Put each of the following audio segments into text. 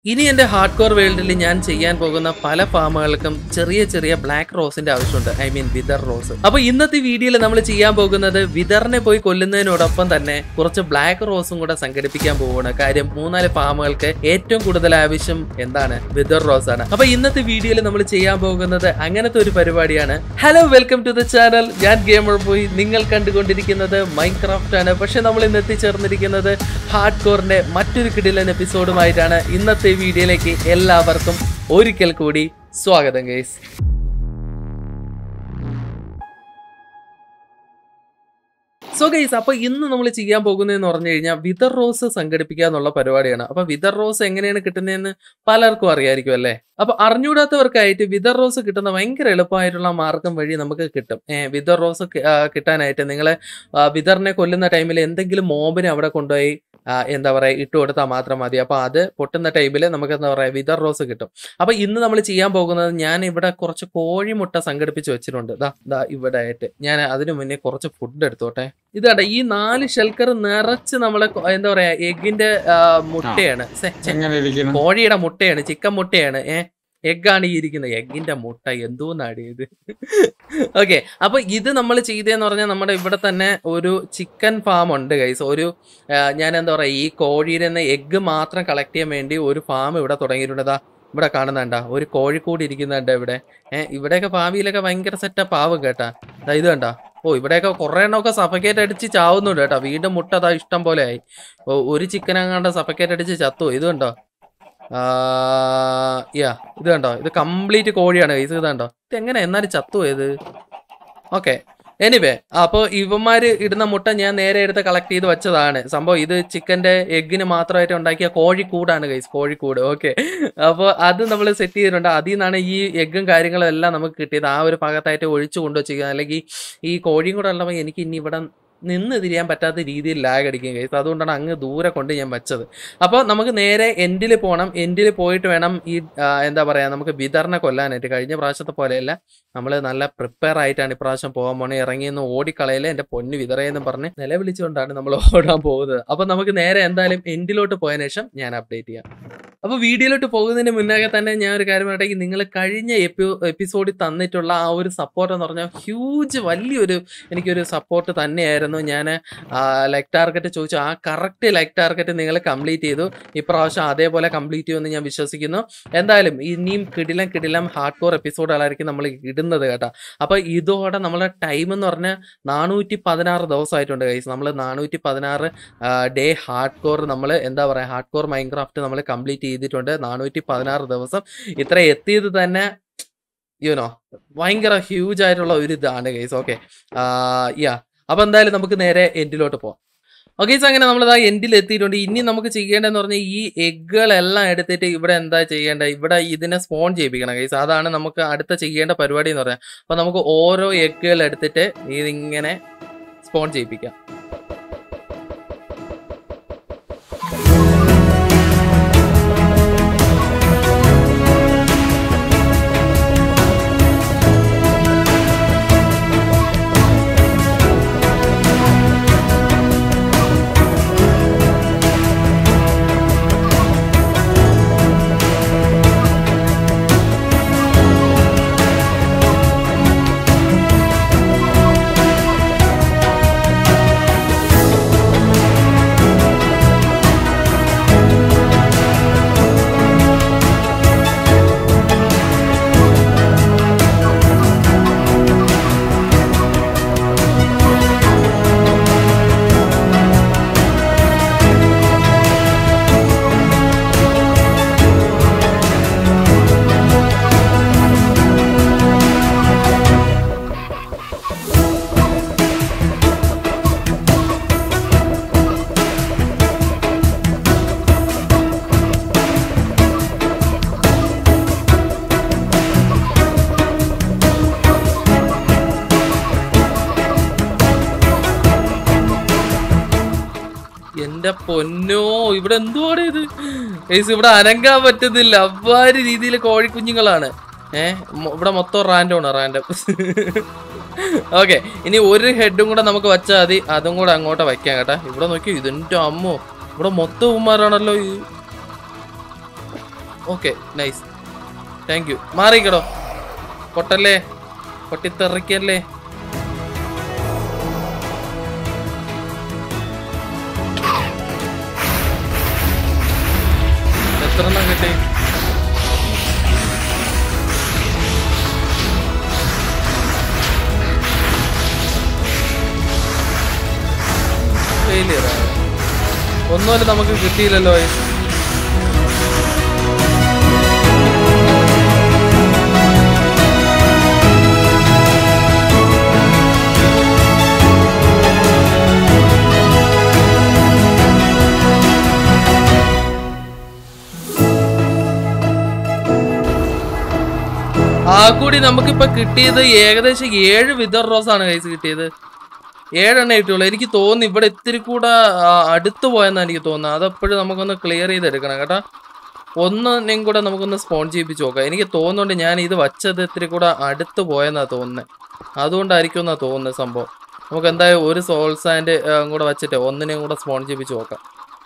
ഇനി എൻ്റെ hard core വേൾഡിൽ ഞാൻ ചെയ്യാൻ പോകുന്ന പല ഫാമുകൾക്കും ചെറിയ ചെറിയ ബ്ലാക്ക് റോസിന്റെ ആവശ്യമുണ്ട് ഐ മീൻ വിതർ റോസ് അപ്പൊ ഇന്നത്തെ വീഡിയോയിൽ നമ്മൾ ചെയ്യാൻ പോകുന്നത് വിതറിനെ പോയി കൊല്ലുന്നതിനോടൊപ്പം തന്നെ കുറച്ച് ബ്ലാക്ക് റോസും കൂടെ സംഘടിപ്പിക്കാൻ പോവുകയാണ് കാര്യം മൂന്നാല് ഫാമുകൾക്ക് ഏറ്റവും കൂടുതൽ ആവശ്യം എന്താണ് വിതർ റോസ് ആണ് അപ്പൊ ഇന്നത്തെ വീഡിയോയിൽ നമ്മൾ ചെയ്യാൻ പോകുന്നത് അങ്ങനത്തെ ഒരു പരിപാടിയാണ് hello welcome to the channel ഞാൻ ഗെയിമർ പോയി നിങ്ങൾ കണ്ടുകൊണ്ടിരിക്കുന്നത് മൈൻക്രാഫ്റ്റ് ആണ് പക്ഷെ നമ്മൾ ഇന്ന് എത്തിച്ചേർന്നിരിക്കുന്നത് ഹാർഡ് കോറിന്റെ മറ്റൊരു കിടിലൻ എപ്പിസോഡുമായിട്ടാണ് ഇന്നത്തെ വീഡിയോയിലേക്ക് എല്ലാവർക്കും ഒരിക്കൽ കൂടി സ്വാഗതം ഗൈസ് സോ ഗൈസ് അപ്പൊ ഇന്ന് നമ്മൾ ചെയ്യാൻ പോകുന്നതെന്ന് പറഞ്ഞു കഴിഞ്ഞാൽ വിതർ റോസ് സംഘടിപ്പിക്കുക എന്നുള്ള പരിപാടിയാണ് അപ്പൊ വിതർ റോസ് എങ്ങനെയാണ് കിട്ടുന്നതെന്ന് പലർക്കും അറിയായിരിക്കും അല്ലേ അപ്പൊ അറിഞ്ഞൂടാത്തവർക്കായിട്ട് വിതർ റോസ് കിട്ടുന്ന ഭയങ്കര എളുപ്പമായിട്ടുള്ള മാർഗം വഴി നമുക്ക് കിട്ടും ഏഹ് വിതർ റോസ് കി- ആ, കിട്ടാനായിട്ട് നിങ്ങൾ വിതറിനെ കൊല്ലുന്ന ടൈമിൽ എന്തെങ്കിലും മോബിനെ അവിടെ കൊണ്ടുപോയി ആ, എന്താ പറയുക ഇട്ട് കൊടുത്താൽ മാത്രം മതി അപ്പോൾ അത് പൊട്ടുന്ന ടൈമിൽ നമുക്ക് എന്താ പറയുക വിതർ റോസ് കിട്ടും അപ്പോൾ ഇന്ന് നമ്മൾ ചെയ്യാൻ പോകുന്നത് ഞാൻ ഇവിടെ കുറച്ച് കോഴിമുട്ട സംഘടിപ്പിച്ച് വെച്ചിട്ടുണ്ട് ദാ ദാ ഇവിടെ ആയിട്ട് ഞാൻ അതിനു മുന്നേ കുറച്ച് ഫുഡ് എടുത്തോട്ടെ ഇതാട്ടെ ഈ നാല് ഷെൽക്കർ നിറച്ച് നമ്മളെ കൊ- എന്താ പറയാ എഗിന്റെ മുട്ടയാണ് ഛെ, ഛെ, എങ്ങനെ ഇരിക്കുന്നു കോഴിയുടെ മുട്ടയാണ് ചിക്കൻ മുട്ടയാണ് ഏ എഗ്ഗാണ് ഈ ഇരിക്കുന്നത് എഗ്ഗിന്റെ മുട്ട എന്തോന്നാടി ഇത് ഓക്കെ അപ്പൊ ഇത് നമ്മൾ ചെയ്തതെന്ന് പറഞ്ഞാൽ നമ്മുടെ ഇവിടെ തന്നെ ഒരു ചിക്കൻ ഫാം ഉണ്ട് ഗൈസ് ഒരു ആ, ഞാൻ എന്താ പറയാ ഈ കോഴിയുടെ എഗ്ഗ് മാത്രം കളക്ട് ചെയ്യാൻ വേണ്ടി ഒരു ഫാം ഇവിടെ തുടങ്ങിയിട്ടുണ്ട് ദാ ഇവിടെ കാണുന്നുണ്ട ഒരു കോഴിക്കൂട് ഇരിക്കുന്നുണ്ട് ഇവിടെ ഏഹ് ഇവിടെയൊക്കെ ഭാവിയിലൊക്കെ ഭയങ്കര സെറ്റപ്പ് ആവും കേട്ടാ ദാ ഇത് കണ്ട ഓ ഇവിടെയൊക്കെ കുറെ എണ്ണമൊക്കെ സഫക്കേറ്റ് അടിച്ച് ചാവുന്നുണ്ട് കേട്ടോ വീണ്ടും മുട്ട അതാ ഇഷ്ടം പോലെ ആയി ഓ, ഒരു ചിക്കൻ അങ്ങാണ്ട് സഫക്കേറ്റ് അടിച്ച് ചത്തു ഇത് കണ്ടോ യാ ഇത് കണ്ടോ ഇത് കംപ്ലീറ്റ് കോഴിയാണ് ഇത് ഇത് കണ്ടോ ഇത് എങ്ങനെ എന്നാലും ചത്തു ഇത് ഓക്കെ എനിവേ അപ്പോൾ ഇവന്മാര് ഇടുന്ന മുട്ട ഞാൻ നേരെ എടുത്ത് കളക്ട് ചെയ്ത് വെച്ചതാണ് സംഭവം ഇത് ചിക്കന്റെ എഗ്ഗിന് മാത്രമായിട്ട് ഉണ്ടാക്കിയ കോഴിക്കൂടാണ് ഗൈസ് കോഴിക്കൂട് ഓക്കെ അപ്പോൾ അത് നമ്മൾ സെറ്റ് ചെയ്തിട്ടുണ്ട് അതിൽ നിന്നാണ് ഈ എഗ്ഗും കാര്യങ്ങളും എല്ലാം നമുക്ക് കിട്ടിയത് ആ ഒരു ഭാഗത്തായിട്ട് ഒഴിച്ചു കൊണ്ടുവച്ചിരിക്കുന്നത് അല്ലെങ്കിൽ ഈ കോഴിയും കൂടെ ഉള്ളപ്പോൾ എനിക്ക് ഇനി ഇവിടെ നിന്ന് തിരിയാൻ പറ്റാത്ത രീതിയിൽ ലാഗ് അടിക്കും ഗൈസ് അതുകൊണ്ടാണ് അങ്ങ് ദൂരെ കൊണ്ട് ഞാൻ വെച്ചത് അപ്പോൾ നമുക്ക് നേരെ എൻഡിൽ പോകണം എൻഡിൽ പോയിട്ട് വേണം ഈ ആ, എന്താ പറയുക നമുക്ക് വിതറിനെ കൊല്ലാനായിട്ട് കഴിഞ്ഞ പ്രാവശ്യത്തെ പോലെയല്ല നമ്മൾ നല്ല പ്രിപ്പയർ ആയിട്ടാണ് ഇപ്രാവശ്യം പോകാൻ പോണേ ഇറങ്ങിയെന്ന് ഓടിക്കളയില് എൻ്റെ പൊന്ന് വിതറയെന്ന് പറഞ്ഞ് നിലവിളിച്ചുകൊണ്ടാണ് നമ്മൾ ഓടാൻ പോകുന്നത് അപ്പോൾ നമുക്ക് നേരെ എന്തായാലും എൻഡിലോട്ട് പോയതിനു ശേഷം ഞാൻ അപ്ഡേറ്റ് ചെയ്യാം അപ്പോൾ വീഡിയോയിലോട്ട് പോകുന്നതിന് മുന്നേ തന്നെ ഞാൻ ഒരു കാര്യം പറയട്ടെ നിങ്ങൾ കഴിഞ്ഞ എപ്പി എപ്പിസോഡിൽ തന്നിട്ടുള്ള ആ ഒരു സപ്പോർട്ട് എന്ന് പറഞ്ഞാൽ ഹ്യൂജ് വലിയൊരു എനിക്കൊരു സപ്പോർട്ട് തന്നെയായിരുന്നു ഞാൻ ലൈക്ക് ടാർഗറ്റ് ചോദിച്ചു ആ കറക്റ്റ് ലൈക്ക് ടാർഗറ്റ് നിങ്ങൾ കംപ്ലീറ്റ് ചെയ്തു ഇപ്രാവശ്യം അതേപോലെ കംപ്ലീറ്റ് ചെയ്യുമെന്ന് ഞാൻ വിശ്വസിക്കുന്നു എന്തായാലും ഇനിയും കിടിലം കിടിലം ഹാർഡ് കോർ എപ്പിസോഡുകളായിരിക്കും നമ്മൾ ഇടുന്നത് കേട്ടോ അപ്പോൾ ഇതോടെ നമ്മളെ ടൈം എന്ന് പറഞ്ഞാൽ നാനൂറ്റി പതിനാറ് ദിവസമായിട്ടുണ്ട് കൈസ് നമ്മൾ നാനൂറ്റി പതിനാറ് ഡേ ഹാർഡ് കോർ നമ്മൾ എന്താ പറയുക ഹാർഡ് കോർ മൈൻക്രാഫ്റ്റ് നമ്മൾ കംപ്ലീറ്റ് ചെയ്തിട്ടുണ്ട് നാനൂറ്റി പതിനാറ് ദിവസം ഇത്ര എത്തിയത് തന്നെ യുനോ ഭയങ്കര ഹ്യൂജ് ആയിട്ടുള്ള ഒരു ഇതാണ് ഗൈസ് ഓക്കെ യാ അപ്പൊ എന്തായാലും നമുക്ക് നേരെ എൻഡിലോട്ട് പോവാം ഓക്കെ അങ്ങനെ നമ്മൾ ആ എൻഡിൽ എത്തിയിട്ടുണ്ട് ഇനി നമുക്ക് ചെയ്യേണ്ടതെന്ന് പറഞ്ഞാൽ ഈ എഗ്ഗുകളെല്ലാം എടുത്തിട്ട് ഇവിടെ എന്താ ചെയ്യേണ്ടത് ഇവിടെ ഇതിനെ സ്പോൺ ചെയ്യിപ്പിക്കണം ഗൈസ് അതാണ് നമുക്ക് അടുത്ത ചെയ്യേണ്ട പരിപാടി എന്ന് പറയാം അപ്പൊ നമുക്ക് ഓരോ എഗ്ഗുകൾ എടുത്തിട്ട് ഇതിങ്ങനെ സ്പോൺ ചെയ്യിപ്പിക്കാം എന്റെ പൊന്നോ ഇവിടെ എന്തുവാണ് ഇത് ഏസ് ഇവിടെ അനങ്ങാൻ പറ്റുന്നില്ല അவ்வாறு രീതിയിൽ കോഴിക്കുഞ്ഞുങ്ങളാണ് ഏഹ് ഇവിടെ മൊത്തം റാൻഡമാണ് റാൻഡം ഓക്കെ ഇനി ഒരു ഹെഡും കൂടെ നമുക്ക് വെച്ചാൽ മതി അതും കൂടെ അങ്ങോട്ട് വയ്ക്കാം കേട്ടാ ഇവിടെ നോക്കി ഇതിന്റെ അമ്മോ ഇവിടെ മൊത്തം ഉമ്മാരാണല്ലോ ഈ ഓക്കെ നൈസ് താങ്ക് യു മാറിക്കടോ പൊട്ടല്ലേ പൊട്ടിത്തെറിക്കല്ലേ എത്ര എണ്ണം കിട്ടി ഫെയിലിയർ ഒന്നുമല്ല നമുക്ക് കിട്ടിയില്ലല്ലോ ആ കൂടി നമുക്കിപ്പോ കിട്ടിയത് ഏകദേശം ഏഴ് വിതർ റോസ് ആണ് കൈസ് കിട്ടിയത് ഏഴെണ്ണ കിട്ടിയുള്ളൂ എനിക്ക് തോന്നുന്നു ഇവിടെ ഇത്തിരി കൂടെ ആ, അടുത്ത് പോയെന്നാണ് എനിക്ക് തോന്നുന്നത് അതെപ്പോഴും നമുക്കൊന്ന് ക്ലിയർ ചെയ്തെടുക്കണം കേട്ടോ ഒന്നിനെയും കൂടെ നമുക്കൊന്ന് സ്പോൺ ചെയ്യിപ്പിച്ച് നോക്കാം എനിക്ക് തോന്നുന്നുണ്ട് ഞാൻ ഇത് വച്ചത് ഇത്തിരി കൂടെ അടുത്ത് പോയെന്നാ തോന്നുന്നത് അതുകൊണ്ടായിരിക്കും എന്നാ തോന്നുന്നത് സംഭവം നമുക്ക് എന്തായാലും ഒരു സോൾ സാൻഡ് കൂടെ വച്ചിട്ട് ഒന്നിനെയും കൂടെ സ്പോൺ ചെയ്യിപ്പിച്ച് നോക്കാം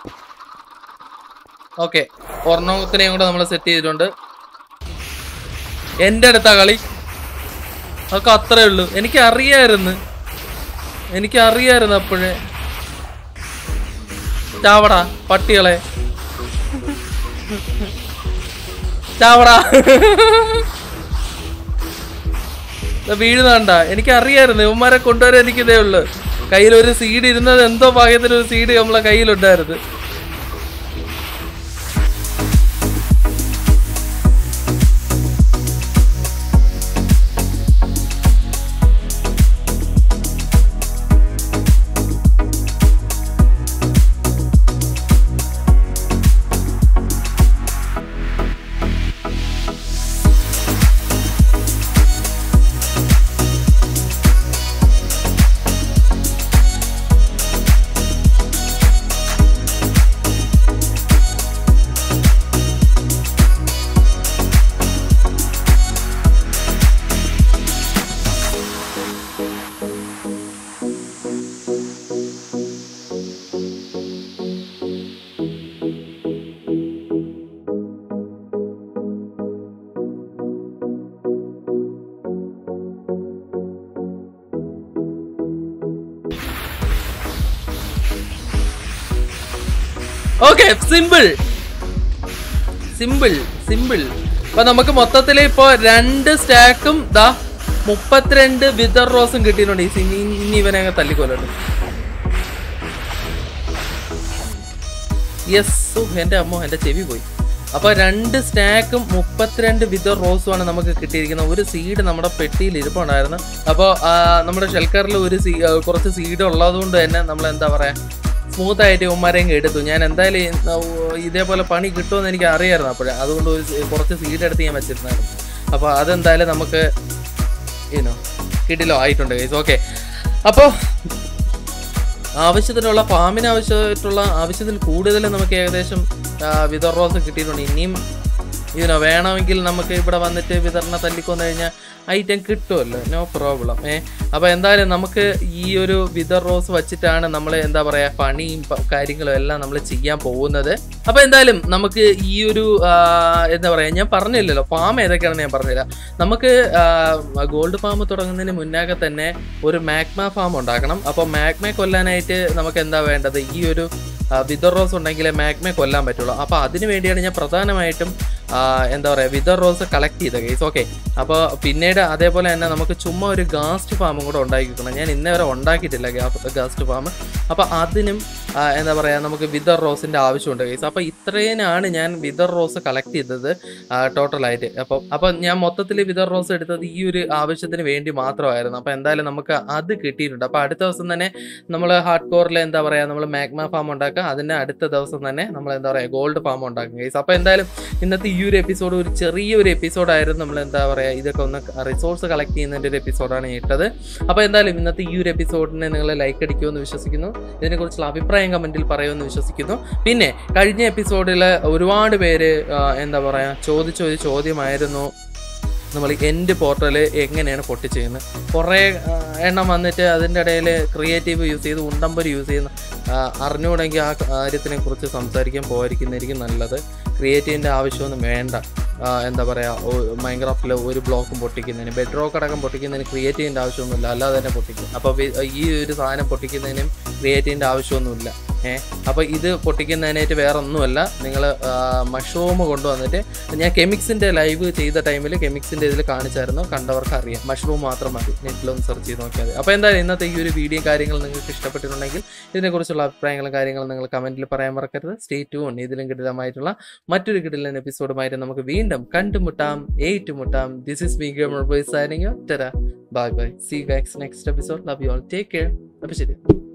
ഓക്കെ ഒരെണ്ണത്തിനെയും കൂടെ നമ്മൾ സെറ്റ് ചെയ്തിട്ടുണ്ട് എൻ്റെ അടുത്താ കളി അതൊക്കെ അത്രേ ഉള്ളൂ എനിക്ക് അറിയായിരുന്നു എനിക്ക് അറിയായിരുന്നു അപ്പോഴേ ചാവടാ പട്ടികളെ ചാവടാ വീഴുന്നണ്ട എനിക്ക് അറിയായിരുന്നു ഇവന്മാരെ കൊണ്ടുവരാൻ എനിക്ക് ഇതേ ഉള്ളു കയ്യിൽ ഒരു സീഡ് ഇരുന്നത് എന്തോ ഭാഗ്യത്തിന് ഒരു സീഡ് നമ്മളെ കയ്യിലുണ്ടായിരുന്നു ഓക്കെ സിമ്പിൾ സിമ്പിൾ സിമ്പിൾ അപ്പൊ നമുക്ക് മൊത്തത്തിൽ ഇപ്പോ രണ്ട് സ്റ്റാക്കും ദാ മുപ്പത്തിരണ്ട് വിതർ റോസും കിട്ടിയിട്ടുണ്ട് ഈ സിനി ഇനി ഇവനെ അങ്ങ് തല്ലിക്കൊല്ലട്ടെ യെസ് എന്റെ അമ്മോ എന്റെ ചെവി പോയി അപ്പൊ രണ്ട് സ്റ്റാക്കും മുപ്പത്തിരണ്ട് വിതർ റോസും ആണ് നമുക്ക് കിട്ടിയിരിക്കുന്നത് ഒരു സീഡ് നമ്മുടെ പെട്ടിയിൽ ഇരിപ്പുണ്ടായിരുന്നു അപ്പോൾ നമ്മുടെ ഷെൽക്കറിൽ ഒരു സീ ആ, കുറച്ച് സീഡ് ഉള്ളത് കൊണ്ട് തന്നെ നമ്മൾ എന്താ പറയാ സ്മൂത്ത് ആയിട്ട് ഉമ്മാരെയും എടുത്തു ഞാൻ എന്തായാലും ഈ, ആ, ഓ, ഇതേപോലെ പണി കിട്ടുമെന്ന് എനിക്ക് അറിയായിരുന്നു അപ്പോഴേ അതുകൊണ്ട് ഒരു സീ- കുറച്ച് സീഡ് എടുത്ത് ഞാൻ വെച്ചിരുന്നായിരുന്നു അപ്പോൾ അതെന്തായാലും നമുക്ക് ഈനോ കിട്ടിലോ ആയിട്ടുണ്ട് ഗൈസ് ഓക്കെ അപ്പോൾ ആവശ്യത്തിനുള്ള ഫാമിന് ആവശ്യമായിട്ടുള്ള ആവശ്യത്തിൽ കൂടുതൽ നമുക്ക് ഏകദേശം വിതർ റോസ് കിട്ടിയിട്ടുണ്ട് ഇനിയും ഇതിനോ വേണമെങ്കിൽ നമുക്ക് ഇവിടെ വന്നിട്ട് വിതരണ തല്ലിക്കൊന്നു കഴിഞ്ഞാൽ ഐറ്റം കിട്ടുമല്ലോ നോ പ്രോബ്ലം ഏ അപ്പോൾ എന്തായാലും നമുക്ക് ഈ ഒരു വിതർ റോസ് വച്ചിട്ടാണ് നമ്മൾ എന്താ പറയുക പണിയും പ- കാര്യങ്ങളും എല്ലാം നമ്മൾ ചെയ്യാൻ പോകുന്നത് അപ്പോൾ എന്തായാലും നമുക്ക് ഈ ഒരു ആ, എന്താ പറയുക ഞാൻ പറഞ്ഞില്ലല്ലോ ഫാം ഏതൊക്കെയാണെന്ന് ഞാൻ പറഞ്ഞില്ല നമുക്ക് ഗോൾഡ് ഫാം തുടങ്ങുന്നതിന് മുന്നാകെ തന്നെ ഒരു മാഗ്മ ഫാം ഉണ്ടാക്കണം അപ്പോൾ മാഗ്മയെ കൊല്ലാനായിട്ട് നമുക്ക് എന്താ വേണ്ടത് ഈ ഒരു വിതർ റോസ് ഉണ്ടെങ്കിലേ മാഗ്മയെ കൊല്ലാൻ പറ്റുള്ളൂ അപ്പോൾ അതിന് വേണ്ടിയാണ് ഞാൻ പ്രധാനമായിട്ടും ആ, എന്താ പറയുക വിതർ റോസ് കളക്ട് ചെയ്ത കേസ് ഓക്കെ അപ്പോൾ പിന്നീട് അതേപോലെ തന്നെ നമുക്ക് ചുമ്മാ ഒരു ഗാസ്റ്റ് ഫാമും കൂടെ ഉണ്ടാക്കിക്കണം ഞാൻ ഇന്നേ വരെ ഉണ്ടാക്കിയിട്ടില്ല ഗാസ്റ്റ് ഫാം അപ്പോൾ അതിനും ആ, എന്താ പറയുക നമുക്ക് വിതർ റോസിൻ്റെ ആവശ്യമുണ്ട് കേസ് അപ്പോൾ ഇത്രേനാണ് ഞാൻ വിതർ റോസ് കളക്ട് ചെയ്തത് ടോട്ടലായിട്ട് അപ്പോൾ അപ്പോൾ ഞാൻ മൊത്തത്തിൽ വിതർ റോസ് എടുത്തത് ഈ ഒരു ആവശ്യത്തിന് വേണ്ടി മാത്രമായിരുന്നു അപ്പോൾ എന്തായാലും നമുക്ക് അത് കിട്ടിയിട്ടുണ്ട് അപ്പോൾ അടുത്ത ദിവസം തന്നെ നമ്മൾ ഹാർഡ് കോറിൽ എന്താ പറയുക നമ്മൾ മാഗ്മ ഫാം ഉണ്ടാക്കുക അതിന് അടുത്ത ദിവസം തന്നെ നമ്മൾ എന്താ പറയുക ഗോൾഡ് ഫാം ഉണ്ടാക്കും കേസ് അപ്പോൾ എന്തായാലും ഇന്നത്തെ ഈ ഒരു എപ്പിസോഡ് ഒരു ചെറിയൊരു എപ്പിസോഡായിരുന്നു നമ്മൾ എന്താ പറയുക ഇതൊക്കെ ഒന്ന് റിസോഴ്സ് കളക്ട് ചെയ്യുന്നതിൻ്റെ ഒരു എപ്പിസോഡാണ് ഇട്ടത് അപ്പോൾ എന്തായാലും ഇന്നത്തെ ഈ ഒരു എപ്പിസോഡിനെ നിങ്ങൾ ലൈക്ക് അടിക്കുമെന്ന് വിശ്വസിക്കുന്നു ഇതിനെക്കുറിച്ചുള്ള അഭിപ്രായം കമൻറ്റിൽ പറയുമെന്ന് വിശ്വസിക്കുന്നു പിന്നെ കഴിഞ്ഞ എപ്പിസോഡിൽ ഒരുപാട് പേര് ആ, എന്താ പറയുക ചോദിച്ച ഒരു ചോദ്യമായിരുന്നു നമ്മൾ എൻഡ് പോർട്ടൽ എങ്ങനെയാണ് പൊട്ടി ചെയ്യുന്നത് കുറേ ആ, എണ്ണം വന്നിട്ട് അതിൻ്റെ ഇടയിൽ ക്രിയേറ്റീവ് യൂസ് ചെയ്ത് ഉണ്ടമ്പര് യൂസ് ചെയ്യുന്ന ആ, അറിഞ്ഞുകൂടെങ്കിൽ ആ കാര്യത്തിനെ കുറിച്ച് സംസാരിക്കാൻ പോയിരിക്കുന്നതായിരിക്കും നല്ലത് ക്രിയേറ്റീവിൻ്റെ ആവശ്യമൊന്നും വേണ്ട ആ, എന്താ പറയുക മൈൻക്രാഫ്റ്റിൽ ഒരു ബ്ലോക്കും പൊട്ടിക്കുന്നതിന് ബെഡ് റോക്ക് അടക്കം പൊട്ടിക്കുന്നതിന് ക്രിയേറ്റീവിൻ്റെ ആവശ്യമൊന്നുമില്ല അല്ലാതെ തന്നെ പൊട്ടിക്കും അപ്പോൾ ഈ ഒരു സാധനം പൊട്ടിക്കുന്നതിനും ക്രിയേറ്റീവിൻ്റെ ആവശ്യമൊന്നുമില്ല ഏഹ് അപ്പോൾ ഇത് പൊട്ടിക്കുന്നതിനായിട്ട് വേറെ ഒന്നുമല്ല നിങ്ങൾ മഷ്റൂം കൊണ്ടുവന്നിട്ട് ഞാൻ കെമിക്സിൻ്റെ ലൈവ് ചെയ്ത ടൈമിൽ കെമിക്സിൻ്റെ ഇതിൽ കാണിച്ചായിരുന്നു കണ്ടവർക്ക് അറിയാം മഷ്റൂം മാത്രം മതി നെറ്റിലൊന്ന് സെർച്ച് ചെയ്ത് നോക്കിയാൽ മതി അപ്പോൾ എന്തായാലും ഇന്നത്തെ ഈ ഒരു വീഡിയോ കാര്യങ്ങൾ നിങ്ങൾക്ക് ഇഷ്ടപ്പെട്ടിട്ടുണ്ടെങ്കിൽ ഇതിനെക്കുറിച്ചുള്ള അഭിപ്രായങ്ങളും കാര്യങ്ങളും നിങ്ങൾ കമൻറ്റിൽ പറയാൻ മറക്കരുത് സ്റ്റേ ട്യൂൺ ഇതിലും കിടിലമായിട്ടുള്ള മറ്റൊരു കിടിലൻ എപ്പിസോഡുമായിട്ട് നമുക്ക് വീണ്ടും കണ്ടുമുട്ടാം ഏറ്റുമുട്ടാം this is me gamer boy signing ടെറ bye bye see backs next episode love you all take care അപ്പോൾ ശരി